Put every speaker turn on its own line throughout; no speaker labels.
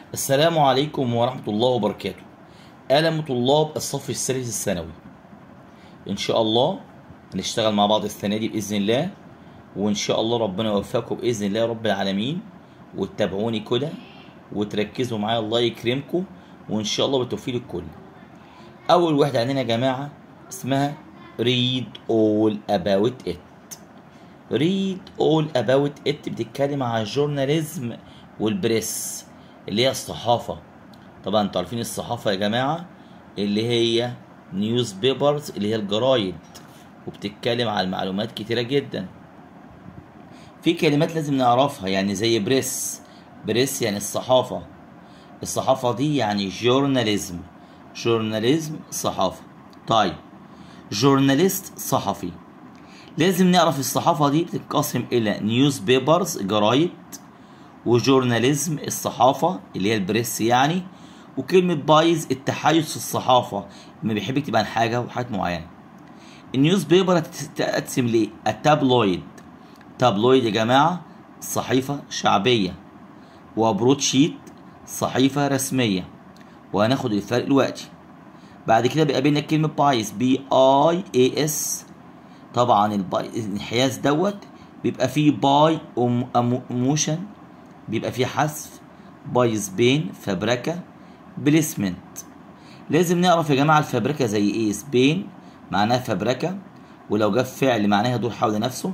السلام عليكم ورحمة الله وبركاته أهلا طلاب الصف الثالث الثانوي إن شاء الله هنشتغل مع بعض السنة دي بإذن الله وإن شاء الله ربنا يوفقكم بإذن الله رب العالمين وتتابعوني كده وتركزوا معايا الله يكرمكم وإن شاء الله بالتوفيق الكل أول واحدة عندنا يا جماعة اسمها read all about it read all about it بتتكلم عن الجورناليزم والبريس اللي هي الصحافة طبعا انتوا عارفين الصحافة يا جماعة اللي هي نيوز بيبرز اللي هي الجرايد وبتتكلم عن معلومات كتيرة جدا في كلمات لازم نعرفها يعني زي بريس بريس يعني الصحافة الصحافة دي يعني جورناليزم جورناليزم صحافة طيب جورناليست صحفي لازم نعرف الصحافة دي بتتقسم إلى نيوز بيبرز جرايد وجورناليزم الصحافة اللي هي البريس يعني وكلمة بايز التحيز في الصحافة لما بيحب يكتب عن حاجة وحاجات معينة النيوز بيبر هتتقسم ليه التابلويد تابلويد يا جماعة صحيفة شعبية وبروتشيت صحيفة رسمية وهناخد الفرق دلوقتي بعد كده بيقابلنا كلمة بايز بي اي اي اس طبعا الباي الانحياز دوت بيبقى فيه باي ايموشن بيبقى فيه حذف بايز بين فبركة بليسمنت لازم نعرف يا جماعة الفبركة زي ايه سبين معناها فبركة ولو جاب فعل معناها يدور حول نفسه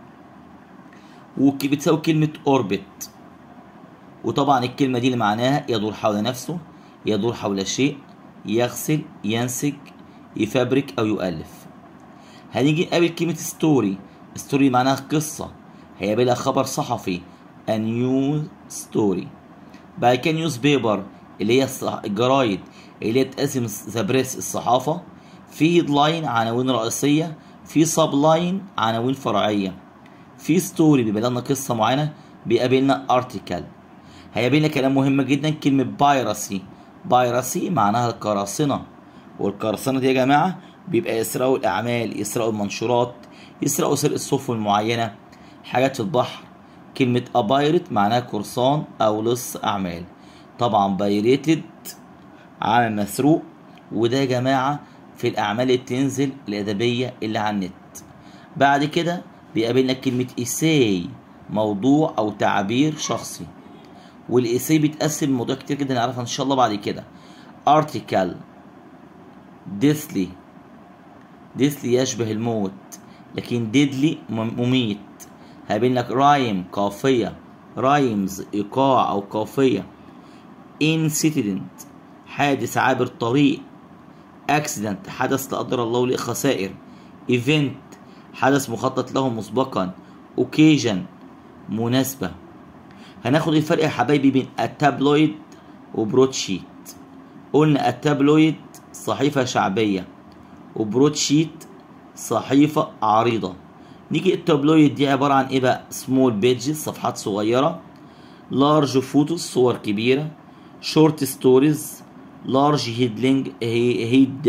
وبتساوي كلمة اوربت وطبعا الكلمة دي اللي معناها يدور حول نفسه يدور حول شيء يغسل ينسج يفبرك او يؤلف هنيجي نقابل كلمة ستوري ستوري معناها قصة هيقابلها خبر صحفي a new story بعد كده نيوز بيبر اللي هي الجرايد اللي هي بتقسم ذا بريس الصحافة في هيدلاين عناوين رئيسية في سب لاين عناوين فرعية في ستوري بيبقى لنا قصة معينة بيقابلنا ارتكل هيقابلنا كلام مهم جدا كلمة بايرسي بايرسي معناها القراصنة والقراصنة دي يا جماعة بيبقى يسرقوا الأعمال يسرقوا المنشورات يسرقوا سرقة سفن معينة حاجات في البحر كلمة أبايرت معناها قرصان أو لص أعمال طبعا بايريتد عمل مسروق وده يا جماعة في الأعمال اللي بتنزل الأدبية اللي على النت بعد كده بيقابلنا كلمة إيساي موضوع أو تعبير شخصي والإيساي بيتقسم موضوع كتير جدا نعرفها إن شاء الله بعد كده article ديثلي ديثلي يشبه الموت لكن ديدلي مميت هيبين لك رايم قافية رايمز إيقاع أو قافية incident حادث عابر طريق accident حدث لا قدر الله له خسائر event حدث مخطط له مسبقا occasion مناسبة هناخد الفرق يا حبايبي بين التابلويد وبروتشيت قلنا التابلويد صحيفة شعبية وبروتشيت صحيفة عريضة نيجي التابلويد دي عبارة عن ايه بقى سمول بيجز صفحات صغيرة لارج فوتوز صور كبيرة شورت ستوريز لارج هيدلينج هيد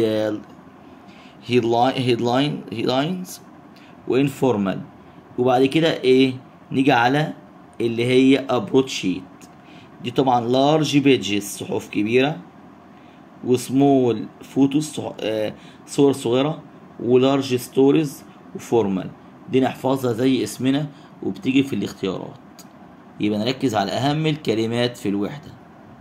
هيدلاين هيدلاينز وانفورمال وبعد كده ايه نيجي على اللي هي ابروتشيت دي طبعا لارج بيجز صحف كبيرة وسمول فوتوز صور صغيرة ولارج ستوريز وفورمال دي نحفظها زي اسمنا وبتيجي في الاختيارات يبقى نركز على أهم الكلمات في الوحدة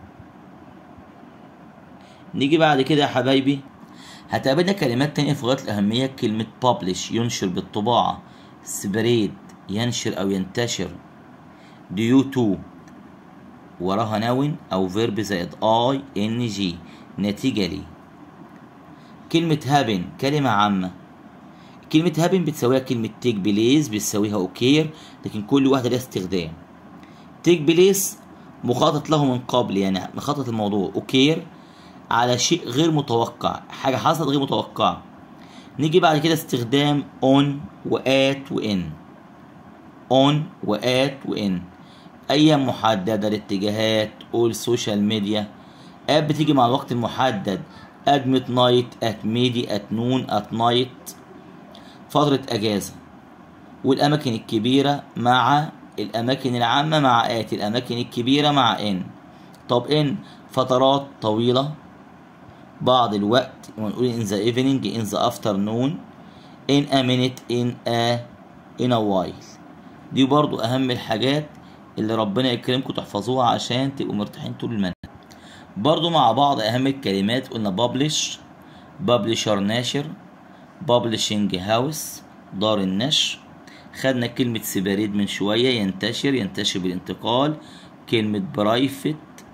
نيجي بعد كده يا حبايبي هتقابلنا كلمات تانية في غاية الأهمية كلمة publish ينشر بالطباعة spread ينشر أو ينتشر due to وراها نون أو فيرب زائد اي ان جي نتيجة لي كلمة هابن كلمة عامة كلمة هابن بتساويها كلمة تيك بليس بتساويها اوكير لكن كل واحدة لها استخدام تيك بليس مخطط له من قبل يعني مخطط الموضوع اوكير على شيء غير متوقع حاجة حصلت غير متوقعة نيجي بعد كده استخدام اون وات وان اون وات وان ايام محددة الاتجاهات والسوشيال ميديا اب بتيجي مع الوقت المحدد ات ميد نايت ات ميدي ات نون ات نايت فترة اجازة والاماكن الكبيرة مع الاماكن العامة مع ات الاماكن الكبيرة مع ان طب ان فترات طويلة بعض الوقت ونقول in the evening in the afternoon in a minute in a in a while دي برضو أهم الحاجات اللي ربنا يكرمكم تحفظوها عشان تبقوا مرتاحين طول المنهج برضو مع بعض أهم الكلمات قلنا publish publisher ناشر publishing house دار النشر خدنا كلمة سيبريد من شوية ينتشر ينتشر بالانتقال كلمة برايفت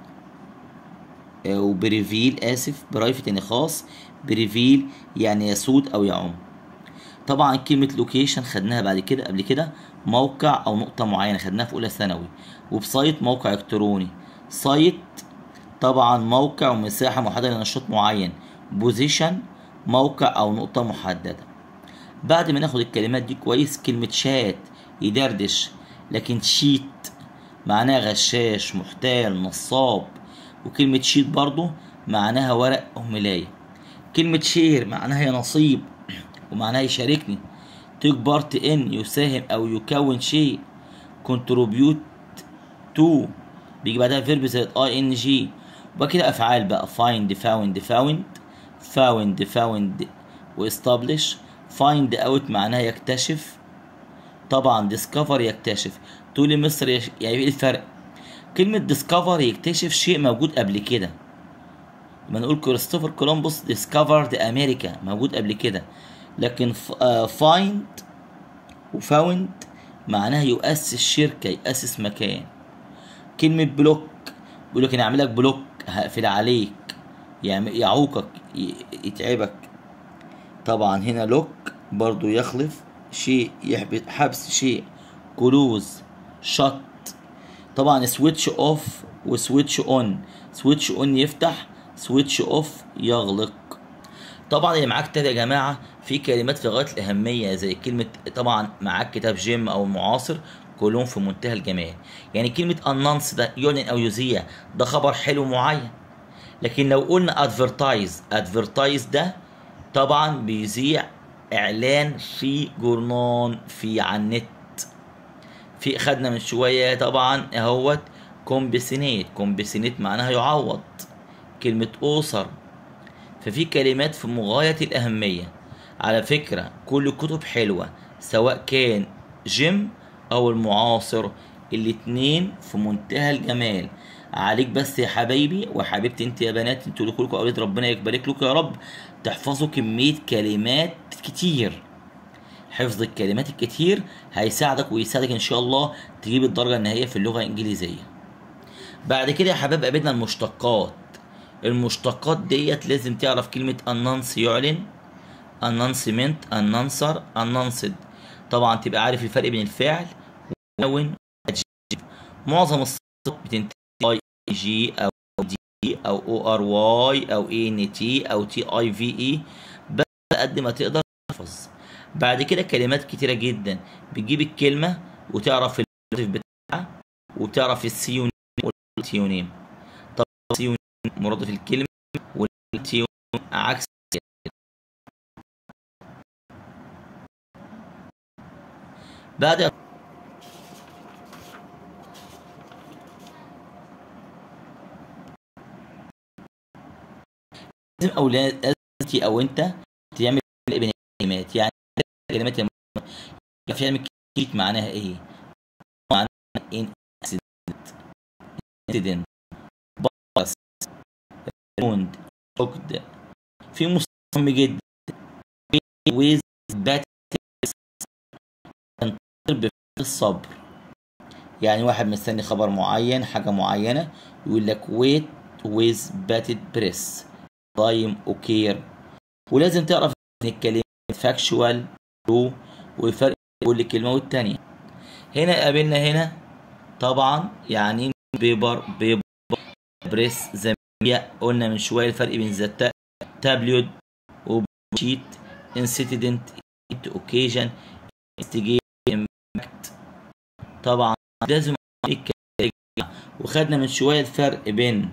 وبريفيل آسف برايفت يعني خاص بريفيل يعني يسود أو يعم طبعا كلمة لوكيشن خدناها بعد كده قبل كده موقع أو نقطة معينة خدناها في أولى ثانوي ويب سايت موقع إلكتروني سايت طبعا موقع ومساحة محددة لنشاط معين بوزيشن موقع أو نقطة محددة بعد ما ناخد الكلمات دي كويس كلمة شات يدردش لكن شيت معناها غشاش محتال نصاب وكلمة شيت برضو معناها ورق أو ملاية كلمة شير معناها نصيب ومعناها يشاركني تيك بارت ان يساهم أو يكون شيء كونتريبيوت تو بيجي بعدها فيرب زي اي ان جي وبقى كده أفعال بقى find found found found found واستابلش find out معناها يكتشف طبعا discover يكتشف تقولي مصر يش... يعني ايه الفرق كلمة discover يكتشف شيء موجود قبل كده لما نقول كريستوفر كولومبوس discovered أمريكا موجود قبل كده لكن find وفاوند معناها يؤسس شركة يؤسس مكان كلمة بلوك بيقول لك انا اعمل لك بلوك هقفل عليك يعني يعوقك يتعبك طبعا هنا لوك برضو يخلف شيء يحبس حبس شيء كلوز شط طبعا سويتش اوف وسويتش اون سويتش اون يفتح سويتش اوف يغلق طبعا اللي معاك تاني يا جماعه في كلمات في غايه الاهميه زي كلمه طبعا معاك كتاب جيم او معاصر كلهم في منتهى الجمال يعني كلمه انانس ده يعلن او يذيع ده خبر حلو معين لكن لو قلنا ادفرتايز ادفرتايز ده طبعا بيذيع اعلان في جورنان في على النت في خدنا من شويه طبعا اهوت كومبسينيت كومبسينيت معناها يعوض كلمه اوسر ففي كلمات في مغاية الأهمية على فكرة كل الكتب حلوة سواء كان جيم أو المعاصر الاتنين في منتهى الجمال عليك بس يا حبايبي وحبيبتي انت يا بنات انتوا كلكم اولاد ربنا يبارك لكم يا رب تحفظوا كمية كلمات كتير حفظ الكلمات الكتير هيساعدك ويساعدك ان شاء الله تجيب الدرجة النهائية في اللغة الانجليزية بعد كده يا حباب قابلنا المشتقات المشتقات ديت لازم تعرف كلمة announced يعلن announcement announcer announced طبعا تبقى عارف الفرق بين الفعل ونون adjective معظم الصيغ بتنتهي اي جي او دي او او ار واي او اي ان تي او تي اي في اي بس قد ما تقدر تحفظ بعد كده كلمات كتيرة جدا بتجيب الكلمة وتعرف المرادف بتاعها وتعرف السيونيم والتيونيم طب السيونيم مرادف الكلمة والتيونيم عكس بعد لازم اولاد لازم او انت تعمل فرق بين الكلمات يعني كلمات يعرف يعمل كلمة معناها ايه معناها ان incident باص روند عقد في مصطلح جدا ويز بات تنتظر بالصبر يعني واحد مستني خبر معين حاجة معينة يقول لك wait with bated breath time وكير ولازم تعرف ان الكلمة فاكشوال true والفرق بين كل كلمة والتانية هنا قابلنا هنا طبعا يعني بيبر بيبر بريس زمية قلنا من شوية الفرق بين ذات تابليود وشيت انسيدنت اوكيجن استجيب امباكت طبعا لازم وخدنا من شوية الفرق بين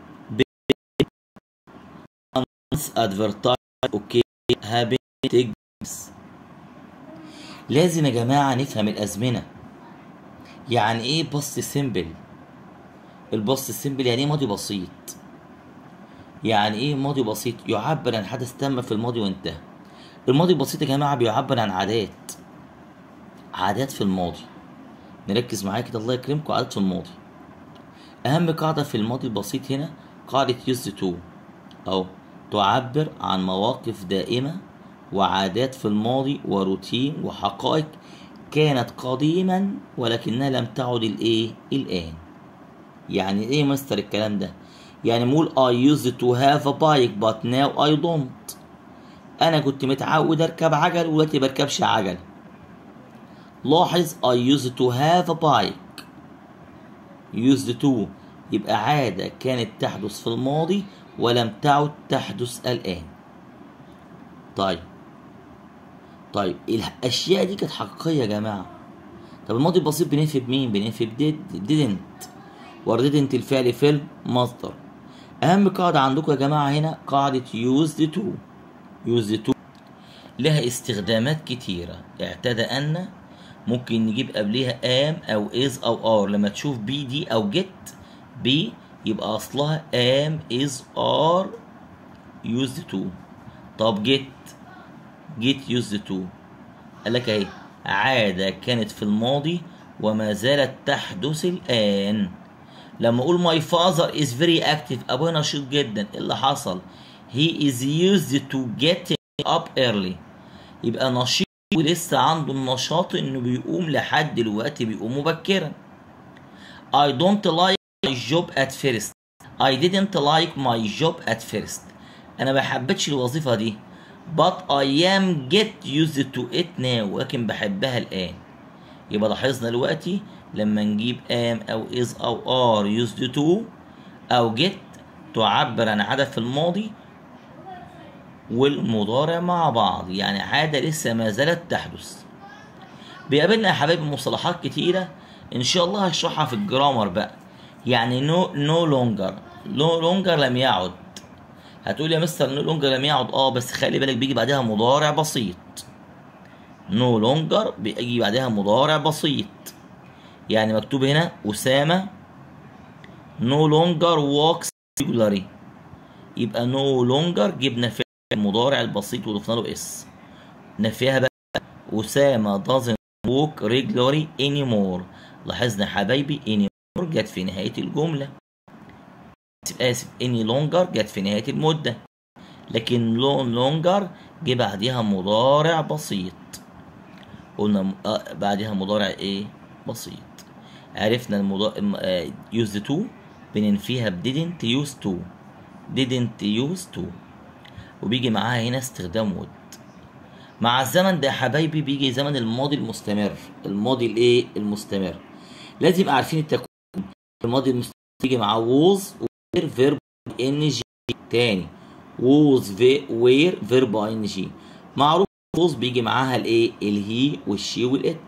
ادفرتايز اوكي هابين تجمس لازم يا جماعة نفهم الأزمنة يعني إيه باست سيمبل الباست سيمبل يعني ايه ماضي بسيط يعني ايه ماضي بسيط يعبر عن حدث تم في الماضي وانتهى الماضي البسيط يا جماعه بيعبر عن عادات عادات في الماضي نركز معايا كده الله يكرمكم عادات في الماضي اهم قاعده في الماضي البسيط هنا قاعده يوز تو او تعبر عن مواقف دائمه وعادات في الماضي وروتين وحقائق كانت قديما ولكنها لم تعد الايه الان يعني ايه مستر الكلام ده يعني نقول I used to have a bike but now I don't انا كنت متعود اركب عجل ودلوقتي بركبش عجل لاحظ I used to have a bike used to يبقى عادة كانت تحدث في الماضي ولم تعد تحدث الآن طيب طيب الأشياء دي كانت حقيقية يا جماعة طب الماضي البسيط بننفي بمين؟ بننفي بديد didn't ورددنت الفعل في المصدر أهم قاعدة عندكم يا جماعة هنا قاعدة used to used to لها استخدامات كتيرة اعتدى أن ممكن نجيب قبليها am أو is أو are لما تشوف be دي أو get be يبقى أصلها am is are used to طب get get used to قال لك أهي عادة كانت في الماضي وما زالت تحدث الآن لما أقول my father is very active أبويا نشيط جدا إيه اللي حصل he is used to getting up early يبقى نشيط ولسه عنده النشاط انه بيقوم لحد دلوقتي بيقوم مبكرا I don't like my job at first I didn't like my job at first انا ما حبيتش الوظيفة دي but I am get used to it now ولكن بحبها الآن يبقى لاحظنا دلوقتي لما نجيب am أو is أو are used to أو get تعبر عن عادة في الماضي والمضارع مع بعض يعني عادة لسه ما زالت تحدث بيقابلنا يا حبايبي مصطلحات كتيرة إن شاء الله هشرحها في الجرامر بقى يعني نو نو لونجر نو لونجر لم يعد هتقول يا مستر نو لونجر لم يعد اه بس خلي بالك بيجي بعدها مضارع بسيط نو لونجر بيجي بعدها مضارع بسيط يعني مكتوب هنا أسامة نو لونجر walks regularly يبقى نو لونجر جبنا فعل المضارع البسيط وضفنا له اس نفيها بقى أسامة doesn't walk regularly anymore لاحظنا يا حبايبي anymore جت في نهاية الجملة آسف any longer جت في نهاية المدة لكن لون لونجر جه بعديها مضارع بسيط قلنا م- آه بعدها مضارع ايه بسيط عرفنا المضارع used to بننفيها ب didn't used to didn't used to وبيجي معاها هنا استخدام would مع الزمن ده يا حبايبي بيجي زمن الماضي المستمر الماضي الايه المستمر لازم يبقى عارفين التكوين الماضي المستمر بيجي معاه was وير فيرب ان جي تاني was وير فيرب ان جي معروف was بيجي معاها الايه الهي والشي والات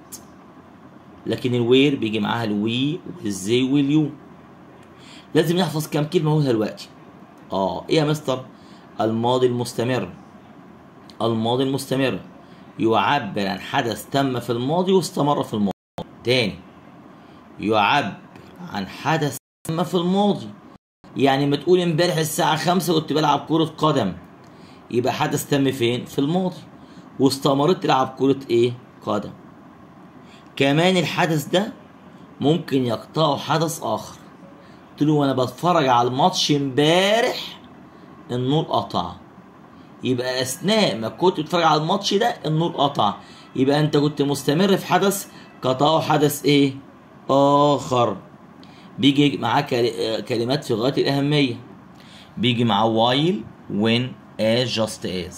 لكن الوير بيجي معاها الوي والزي واليو لازم نحفظ كام كلمه هو دلوقتي اه ايه يا مستر الماضي المستمر الماضي المستمر يعبر عن حدث تم في الماضي واستمر في الماضي تاني يعبر عن حدث تم في الماضي يعني ما تقول امبارح الساعة خمسة كنت بلعب كرة قدم يبقى حدث تم فين؟ في الماضي واستمرت تلعب كرة ايه؟ قدم كمان الحدث ده ممكن يقطعه حدث آخر قلت له وانا بتفرج على الماتش امبارح النور قطع يبقى اثناء ما كنت بتتفرج على الماتش ده النور قطع يبقى انت كنت مستمر في حدث قطعه حدث ايه اخر بيجي معاه كل- كلمات في غايه الاهميه بيجي معاه while when as just as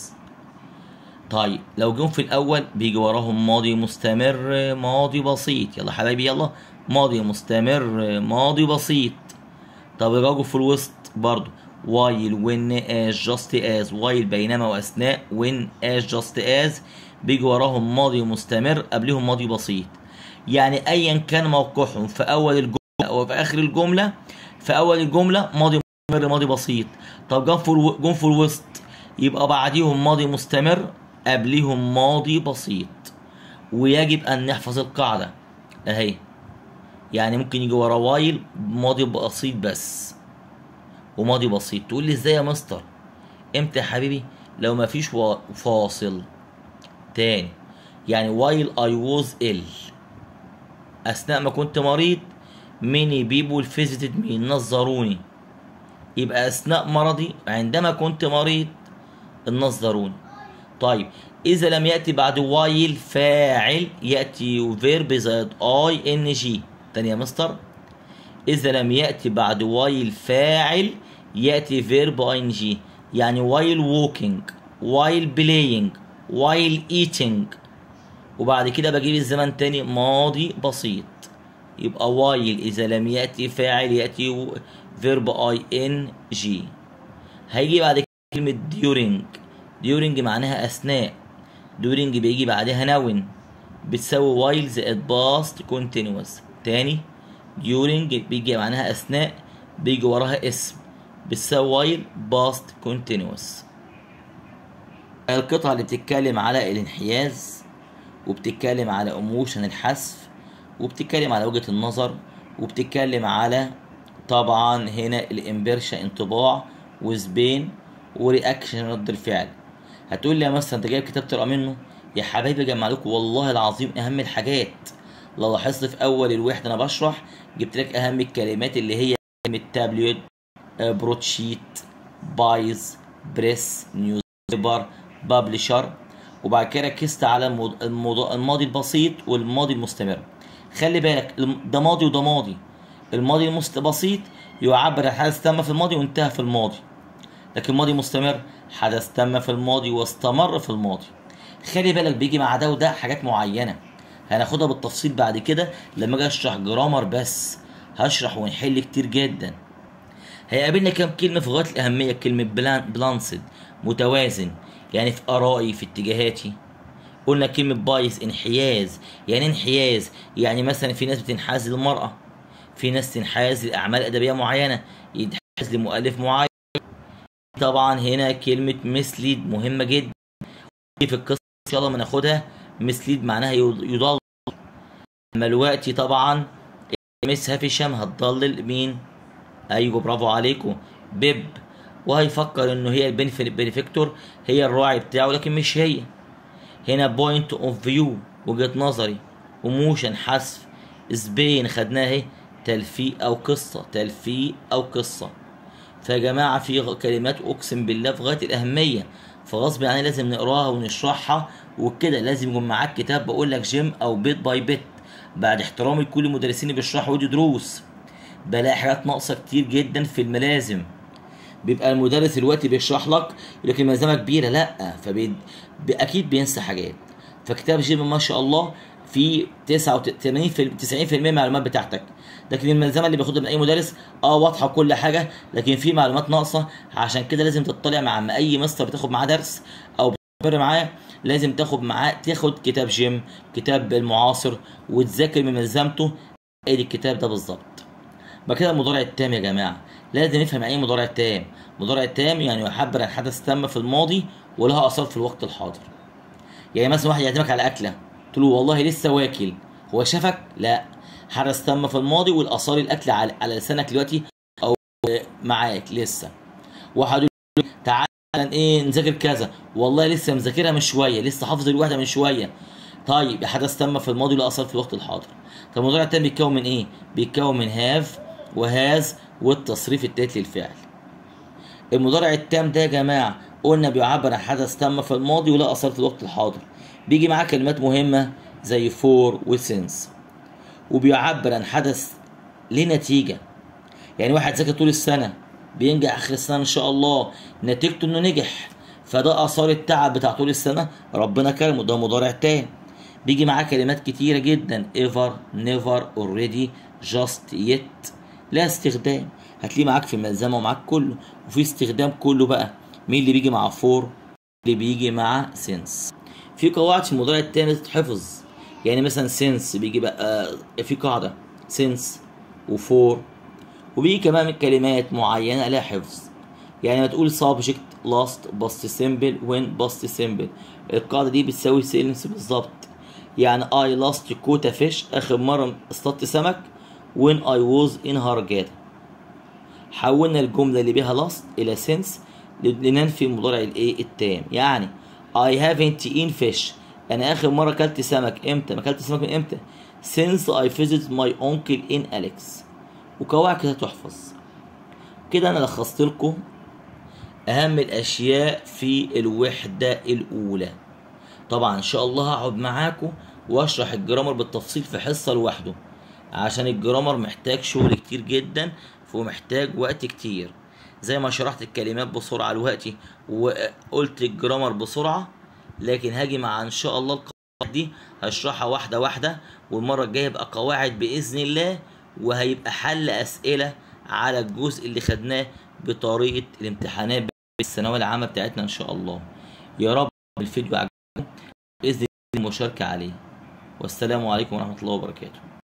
طيب لو جم في الاول بيجي وراهم ماضي مستمر ماضي بسيط يلا حبايبي يلا ماضي مستمر ماضي بسيط طب يجوا في الوسط برضو while when as just as while بينما واثناء when as just as بيجي وراهم ماضي مستمر قبلهم ماضي بسيط يعني ايا كان موقعهم في اول الجمله او في اخر الجمله في اول الجمله ماضي مستمر ماضي بسيط طب جم في الو- جم في الوسط يبقى بعديهم ماضي مستمر قبلهم ماضي بسيط ويجب ان نحفظ القاعده اهي يعني ممكن يجي ورا وايل ماضي بسيط بس وماضي بسيط تقول لي ازاي يا مستر امتى يا حبيبي لو ما فيش فاصل تاني يعني while I was ill أثناء ما كنت مريض many people visited me نظروني يبقى أثناء مرضي عندما كنت مريض نظروني طيب إذا لم يأتي بعد while فاعل يأتي verb زائد I N G تاني يا مستر إذا لم يأتي بعد while فاعل يأتي verb I N G يعني while walking while playing while eating وبعد كده بجيب الزمن تاني ماضي بسيط يبقى while إذا لم يأتي فاعل يأتي verb ing هيجي بعد كده كلمة during during معناها أثناء during بيجي بعدها نون بتساوي while زائد past continuous تاني during بيجي معناها أثناء بيجي وراها اسم بتساوي while past continuous القطعة اللي بتتكلم على الانحياز وبتتكلم على ايموشن الحذف وبتتكلم على وجهة النظر وبتتكلم على طبعا هنا الامبرشا انطباع وسبين ورياكشن رد الفعل هتقول لي يا مستر انت جايب كتاب تقرا منه يا حبايبي جمع لكم والله العظيم اهم الحاجات لو لاحظت في اول الوحده انا بشرح جبت لك اهم الكلمات اللي هي كلمه تابلت بروتشيت بايز بريس نيوز بيبر بابلشر وبعد كده ركزت على المض... المض... الماضي البسيط والماضي المستمر خلي بالك ده ماضي وده ماضي الماضي المست بسيط يعبر عن حدث تم في الماضي وانتهى في الماضي لكن الماضي مستمر حدث تم في الماضي واستمر في الماضي خلي بالك بيجي مع ده وده حاجات معينة هناخدها بالتفصيل بعد كده لما اجي اشرح جرامر بس هشرح ونحل كتير جدا هيقابلنا كام كلمة في غاية الأهمية كلمة بلان بلانسد متوازن يعني في آرائي في اتجاهاتي قلنا كلمة بايظ انحياز يعني انحياز يعني مثلا في ناس بتنحاز للمرأة في ناس تنحاز لأعمال أدبية معينة ينحاز لمؤلف معين طبعا هنا كلمة مسليد مهمة جدا في القصة إن شاء الله ما ناخدها مسليد معناها يضل أما الوقت طبعا مس هافشام هتضلل مين أيوه برافو عليكم بيب وهيفكر انه هي البنفيكتور هي الراعي بتاعه لكن مش هي هنا بوينت اوف فيو وجهه نظري وموشن حذف سبين خدناها اهي تلفيق او قصه تلفيق او قصه فيا جماعه في كلمات اقسم بالله في غايه الاهميه فغصب عني لازم نقراها ونشرحها وكده لازم يكون معاك كتاب بقول لك جيم او بيت باي بيت بعد احترامي لكل المدرسين اللي بيشرحوا ودي دروس بلاقي حاجات ناقصه كتير جدا في الملازم بيبقى المدرس دلوقتي بيشرح لك يقول لك الملزمه كبيره لا فبي اكيد بينسى حاجات فكتاب جيم ما شاء الله في 89 في 90% من المعلومات بتاعتك لكن الملزمه اللي بياخدها من اي مدرس اه واضحه كل حاجه لكن في معلومات ناقصه عشان كده لازم تطلع مع اي مستر بتاخد معاه درس او بتستمر معاه لازم تاخد معاه تاخد كتاب جيم كتاب المعاصر وتذاكر من ملزمته ايه الكتاب ده بالظبط بعد كده المضارع التام يا جماعه لازم نفهم يعني ايه مضارع تام مضارع تام يعني يعبر عن حدث تم في الماضي ولها اثار في الوقت الحاضر يعني مثلا واحد يعزمك على اكله قلت له والله لسه واكل هو شافك لا حدث تم في الماضي والاثار الاكل على, على لسانك دلوقتي او معاك لسه واحد يقول تعالى ايه نذاكر كذا والله لسه مذاكرها من شويه لسه حافظ الوحده من شويه طيب حدث تم في الماضي له اثر في الوقت الحاضر طب المضارع التام بيتكون من ايه بيتكون من هاف وهاز والتصريف التالت للفعل المضارع التام ده يا جماعه قلنا بيعبر عن حدث تم في الماضي وله اثر في الوقت الحاضر بيجي معاه كلمات مهمه زي فور وسنس وبيعبر عن حدث ليه نتيجه يعني واحد ذاكر طول السنه بينجح اخر السنه ان شاء الله نتيجته انه نجح فده اثار التعب بتاع طول السنه ربنا كرمه ده مضارع تام بيجي معاه كلمات كتيره جدا ever never already just yet لا استخدام هتلاقيه معاك في الملزمه ومعاك كله وفي استخدام كله بقى مين اللي بيجي مع فور اللي بيجي مع سنس في قواعد في المضارع التاني تتحفظ يعني مثلا سنس بيجي بقى في قاعده سنس وفور وبيجي كمان كلمات معينه لها حفظ يعني ما تقول subject last past simple when past simple القاعده دي بتساوي سيلنس بالظبط يعني I last caught a fish اخر مره اصطدت سمك when I was in هرجاتا حولنا الجملة اللي بيها last إلى since لننفي المضارع الإيه التام يعني I haven't eaten fish أنا آخر مرة أكلت سمك إمتى؟ ما أكلت سمك من إمتى؟ since I visited my uncle in Alex وقواعد كده تحفظ كده أنا لخصت لكم أهم الأشياء في الوحدة الأولى طبعا إن شاء الله هقعد معاكم وأشرح الجرامر بالتفصيل في حصة لوحده عشان الجرامر محتاج شغل كتير جدا ومحتاج وقت كتير زي ما شرحت الكلمات بسرعة دلوقتي وقلت الجرامر بسرعة لكن هاجي مع إن شاء الله القواعد دي هشرحها واحدة واحدة والمرة الجاية يبقى قواعد بإذن الله وهيبقى حل أسئلة على الجزء اللي خدناه بطريقة الامتحانات الثانوية العامة بتاعتنا إن شاء الله يا رب الفيديو عجبكم بإذن الله المشاركة عليه والسلام عليكم ورحمة الله وبركاته